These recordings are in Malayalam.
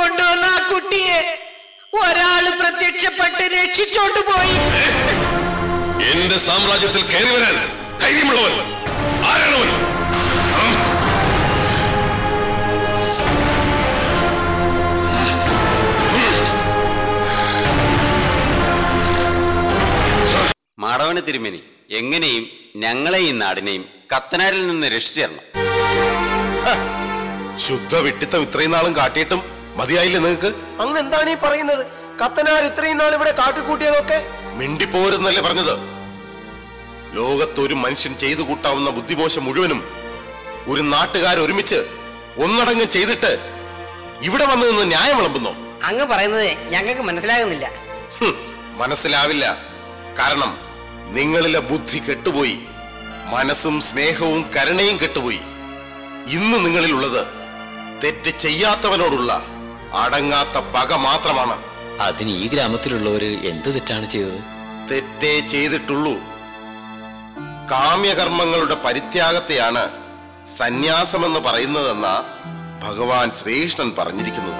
കൊണ്ടുവന്ന ആ കുട്ടിയെ ഒരാള് പ്രത്യക്ഷപ്പെട്ട് രക്ഷിച്ചോണ്ട് പോയി എന്റെ സാമ്രാജ്യത്തിൽ കയറി വരാൻ ധൈര്യമുള്ളവൻ ആരാണവൻ ആ? മാടവന തിരുമേനി എങ്ങനെയും ഞങ്ങളെ ഈ നാടിനെയും കത്തനാരിൽ നിന്ന് രക്ഷിച്ചു തരണം ശുദ്ധ വിട്ടിത്തം ഇത്രയും നാളും കാട്ടിയിട്ടും മതിയായില്ലേ നിങ്ങൾക്ക് അങ്ങ് എന്താണ് ഈ പറയുന്നത് കത്തനാർ ഇത്രയും നാൾ ഇവിടെ കാട്ടിക്കൂട്ടിയതൊക്കെ മിണ്ടിപ്പോരുന്നല്ലേ പറഞ്ഞത് ലോകത്ത് ഒരു മനുഷ്യൻ ചെയ്തു കൂട്ടാവുന്ന ബുദ്ധിമോശം മുഴുവനും ഒരു നാട്ടുകാർ ഒരുമിച്ച് ഒന്നടങ്കം ചെയ്തിട്ട് ഇവിടെ വന്നു നിന്ന് ന്യായം വിളമ്പുന്നോ അങ്ങ് പറയുന്നത് ഞങ്ങൾക്ക് മനസ്സിലാകുന്നില്ല ഹും, മനസ്സിലാവില്ല കാരണം നിങ്ങളിലെ ബുദ്ധി കെട്ടുപോയി മനസ്സും സ്നേഹവും കരുണയും കെട്ടുപോയി ഇന്ന് നിങ്ങളിലുള്ളത് തെറ്റ് ചെയ്യാത്തവനോടുള്ള അടങ്ങാത്ത പക മാത്രമാണ് അതിന് ഈ ഗ്രാമത്തിലുള്ളവര് എന്ത് തെറ്റാണ് ചെയ്തത് തെറ്റേ ചെയ്തിട്ടുള്ളൂ കാമ്യകർമ്മങ്ങളുടെ പരിത്യാഗത്തെയാണ് സന്യാസമെന്ന് പറയുന്നതെന്ന ഭഗവാൻ ശ്രീകൃഷ്ണൻ പറഞ്ഞിരിക്കുന്നത്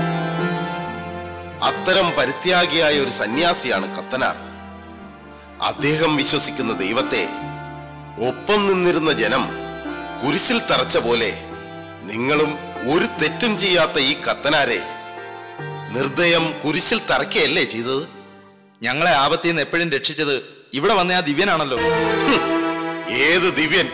അത്തരം പരിത്യാഗിയായ ഒരു സന്യാസിയാണ് കത്തനാർ അദ്ദേഹം വിശ്വസിക്കുന്ന ദൈവത്തെ ഒപ്പം നിന്നിരുന്ന ജനം കുരിശിൽ തറച്ച പോലെ നിങ്ങളും ഒരു തെറ്റും ചെയ്യാത്ത ഈ കത്തനാരെ നിർദ്ദയം കുരിശിൽ തറയ്ക്കയല്ലേ ചെയ്തത് ഞങ്ങളെ ആപത്തിൽ നിന്ന് എപ്പോഴും രക്ഷിച്ചത് ഇവിടെ വന്ന ആ ദിവ്യനാണല്ലോ ഏത് ദിവ്യൻ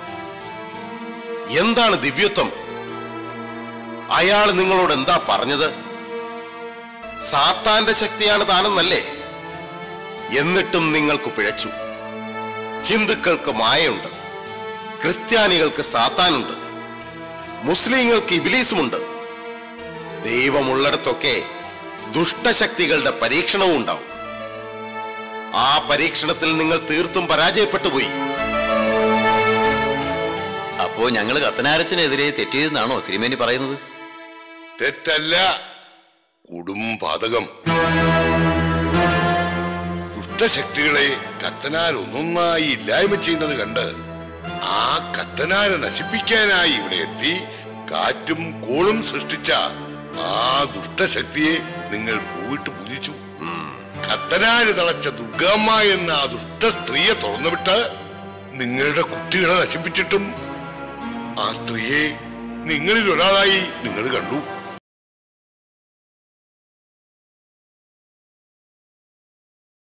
എന്താണ് ദിവ്യത്വം അയാൾ നിങ്ങളോട് എന്താ പറഞ്ഞത് സാത്താന്റെ ശക്തിയാണ് താനെന്നല്ലേ എന്നിട്ടും നിങ്ങൾക്ക് പിഴച്ചു ഹിന്ദുക്കൾക്ക് മായയുണ്ട് ക്രിസ്ത്യാനികൾക്ക് സാത്താനുണ്ട് മുസ്ലിങ്ങൾക്ക് ഇബിലീസുമുണ്ട് ദൈവമുള്ളിടത്തൊക്കെ ദുഷ്ടശക്തികളുടെ പരീക്ഷണവും ഉണ്ടാവും ആ പരീക്ഷണത്തിൽ നിങ്ങൾ തീർത്തും പരാജയപ്പെട്ടു പോയി അപ്പോ ഞങ്ങൾ കത്തനാരച്ചനെതിരെ തെറ്റിയതെന്നാണോ തിരുമേനി പറയുന്നത് തെറ്റല്ല കുടുംബാതകം ദുഷ്ടശക്തികളെ കത്തനാർ ഒന്നൊന്നായി ഇല്ലായ്മ ചെയ്യുന്നത് കണ്ട് ആ കത്തനാരെ നശിപ്പിക്കാനായി ഇവിടെ എത്തി കാറ്റും കോളും സൃഷ്ടിച്ച ആ ദുഷ്ടശക്തിയെ നിങ്ങൾ പൂവിട്ട് പൂജിച്ചു കത്തനാര് തളച്ച ദുർഗാമ്മ എന്ന ആ ദുഷ്ട സ്ത്രീയെ തുറന്നുവിട്ട് നിങ്ങളുടെ കുട്ടികളെ നശിപ്പിച്ചിട്ടും ആ സ്ത്രീയെ നിങ്ങളിൽ ഒരാളായി നിങ്ങൾ കണ്ടു